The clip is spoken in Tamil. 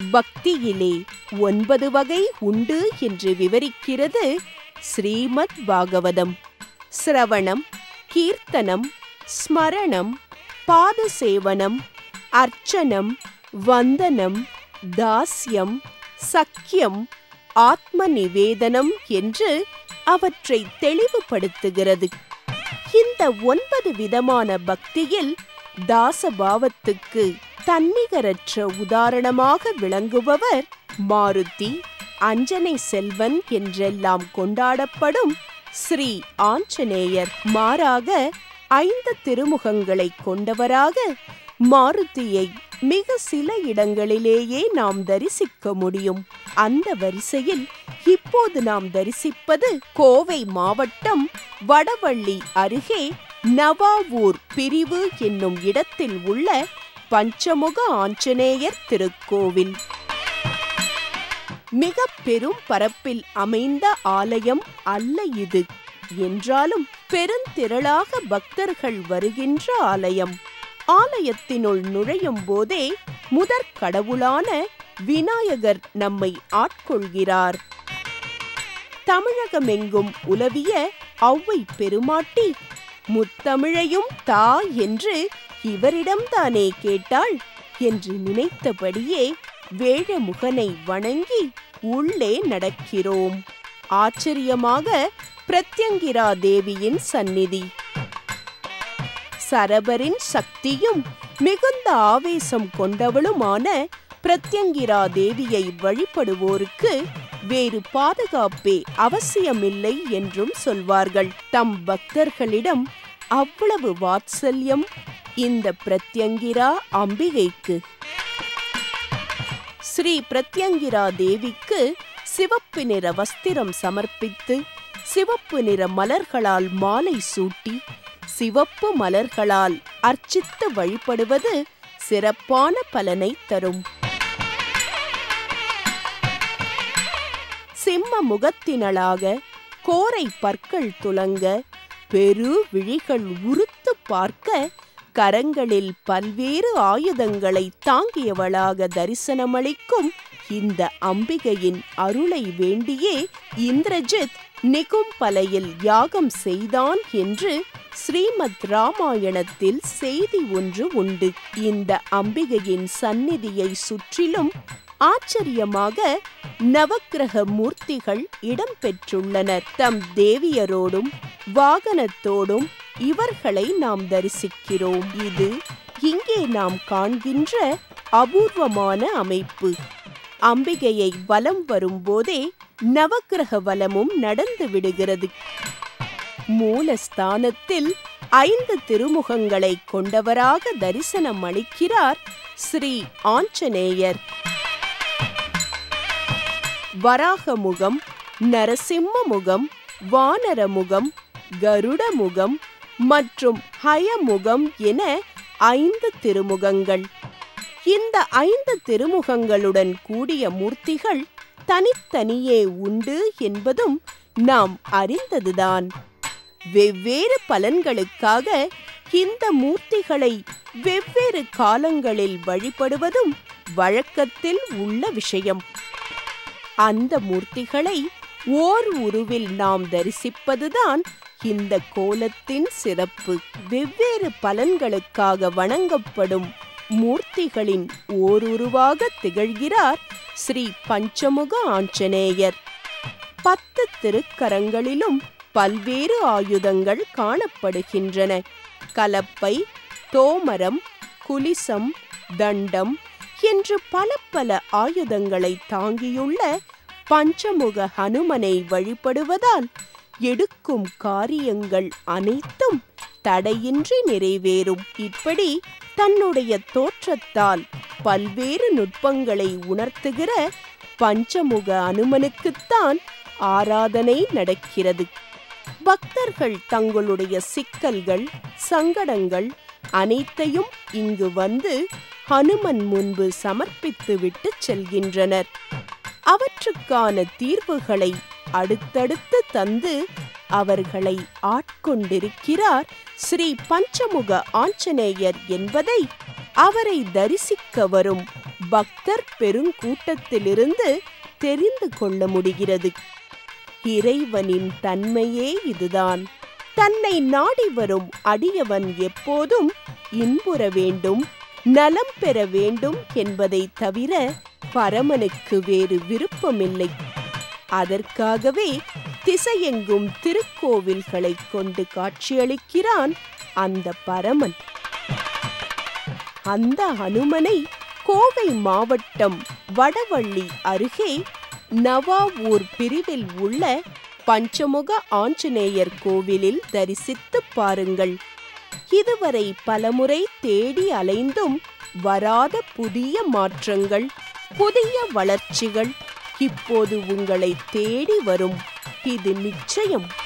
பக்தியிலே ஒன்பது வகை உண்டு என்று விவரிக்கிறது ஸ்ரீமத் பாகவதம் சிரவணம் கீர்த்தனம் ஸ்மரணம் பாதசேவனம் அர்ச்சனம் வந்தனம் தாஸ்யம் சக்கியம் ஆத்ம நிவேதனம் என்று அவற்றை தெளிவுபடுத்துகிறது இந்த ஒன்பது விதமான பக்தியில் தாசபாவத்துக்கு தன்னிகரற்ற உதாரணமாக விளங்குபவர் மாருதி அஞ்சனை செல்வன் என்றெல்லாம் கொண்டாடப்படும் ஸ்ரீ ஆஞ்சநேயர் மாறாக ஐந்து திருமுகங்களை கொண்டவராக மாருதியை மிக சில இடங்களிலேயே நாம் தரிசிக்க முடியும் அந்த வரிசையில் இப்போது நாம் தரிசிப்பது கோவை மாவட்டம் வடவள்ளி அருகே நவாவூர் பிரிவு என்னும் இடத்தில் உள்ள பஞ்சமுக ஆஞ்சநேயர் திருக்கோவில் மிக பெரும் பரப்பில் அமைந்த ஆலயம் அல்ல இது என்றாலும் பெருந்திரளாக பக்தர்கள் வருகின்ற ஆலயம் ஆலயத்தினுள் நுழையும் போதே முதற் கடவுளான விநாயகர் நம்மை ஆட்கொள்கிறார் தமிழகமெங்கும் உலவிய ஔவை பெருமாட்டி முத்தமிழையும் தா என்று இவரிடம்தானே கேட்டாள் என்று நினைத்தபடியே வேழமுகனை வணங்கி உள்ளே நடக்கிறோம் ஆச்சரியமாக பிரத்யங்கிரா தேவியின் சந்நிதி சரபரின் சக்தியும் மிகுந்த ஆவேசம் கொண்டவளுமான பிரத்யங்கிரா தேவியை வழிபடுவோருக்கு வேறு பாதுகாப்பே அவசியமில்லை என்றும் சொல்வார்கள் தம் பக்தர்களிடம் அவ்வளவு வாத்சல்யம் இந்த பிரத்யங்கிரா அம்பிகைக்கு ஸ்ரீ பிரத்யங்கிரா தேவிக்கு சிவப்பு நிற வஸ்திரம் சமர்ப்பித்து சிவப்பு நிற மலர்களால் மாலை சூட்டி சிவப்பு மலர்களால் அர்ச்சித்து வழிபடுவது சிறப்பான பலனை தரும் சிம்ம முகத்தினளாக கோரை பற்கள் துலங்க பெரு விழிகள் உறுத்து பார்க்க கரங்களில் பல்வேறு ஆயுதங்களை தாங்கியவளாக தரிசனமளிக்கும் இந்த அம்பிகையின் அருளை வேண்டியே இந்திரஜித் நிகும்பலையில் யாகம் செய்தான் என்று ஸ்ரீமத் ராமாயணத்தில் செய்தி ஒன்று உண்டு இந்த அம்பிகையின் சந்நிதியை சுற்றிலும் ஆச்சரியமாக நவக்கிரக மூர்த்திகள் இடம்பெற்றுள்ளனர் தம் தேவியரோடும் வாகனத்தோடும் இவர்களை நாம் தரிசிக்கிறோம் இது இங்கே நாம் காண்கின்ற அபூர்வமான அமைப்பு அம்பிகையை வலம் வரும்போதே நவக்கிரக வலமும் நடந்து விடுகிறது மூலஸ்தானத்தில் ஐந்து திருமுகங்களை கொண்டவராக தரிசனம் அளிக்கிறார் ஸ்ரீ ஆஞ்சநேயர் வராகமுகம் நரசிம்ம முகம் வானரமுகம் கருடமுகம் மற்றும் ஹயமுகம் என ஐந்து திருமுகங்கள் இந்த ஐந்து திருமுகங்களுடன் கூடிய மூர்த்திகள் தனித்தனியே உண்டு என்பதும் நாம் அறிந்ததுதான் வெவ்வேறு பலன்களுக்காக இந்த மூர்த்திகளை வெவ்வேறு காலங்களில் வழிபடுவதும் வழக்கத்தில் உள்ள விஷயம் அந்த மூர்த்திகளை ஓர் உருவில் நாம் தரிசிப்பதுதான் இந்த கோலத்தின் சிறப்பு வெவ்வேறு பலன்களுக்காக வணங்கப்படும் மூர்த்திகளின் ஓருருவாக திகழ்கிறார் ஸ்ரீ பஞ்சமுக ஆஞ்சநேயர் பத்து திருக்கரங்களிலும் பல்வேறு ஆயுதங்கள் காணப்படுகின்றன கலப்பை தோமரம் குலிசம் தண்டம் என்று பல பல ஆயுதங்களை தாங்கியுள்ள பஞ்சமுக ஹனுமனை வழிபடுவதால் எடுக்கும் காரியங்கள் அனைத்தும் தடையின்றி நிறைவேறும் இப்படி தன்னுடைய தோற்றத்தால் பல்வேறு நுட்பங்களை உணர்த்துகிற பஞ்சமுக அனுமனுக்குத்தான் ஆராதனை நடக்கிறது பக்தர்கள் தங்களுடைய சிக்கல்கள் சங்கடங்கள் அனைத்தையும் இங்கு வந்து ஹனுமன் முன்பு சமர்ப்பித்துவிட்டு செல்கின்றனர் அவற்றுக்கான தீர்வுகளை அடுத்தடுத்து தந்து அவர்களை ஆட்கொண்டிருக்கிறார் ஸ்ரீ பஞ்சமுக ஆஞ்சநேயர் என்பதை அவரை தரிசிக்க வரும் பக்தர் பெருங்கூட்டத்திலிருந்து தெரிந்து கொள்ள முடிகிறது இறைவனின் தன்மையே இதுதான் தன்னை நாடி வரும் அடியவன் எப்போதும் இன்புற வேண்டும் நலம் பெற வேண்டும் என்பதை தவிர பரமனுக்கு வேறு விருப்பமில்லை அதற்காகவே திசையெங்கும் திருக்கோவில்களைக் கொண்டு காட்சியளிக்கிறான் அந்த பரமன் அந்த அனுமனை கோவை மாவட்டம் வடவள்ளி அருகே நவாவூர் பிரிவில் உள்ள பஞ்சமுக ஆஞ்சநேயர் கோவிலில் தரிசித்துப் பாருங்கள் இதுவரை பலமுறை தேடி அலைந்தும் வராத புதிய மாற்றங்கள் புதிய வளர்ச்சிகள் இப்போது உங்களை தேடி வரும் இது நிச்சயம்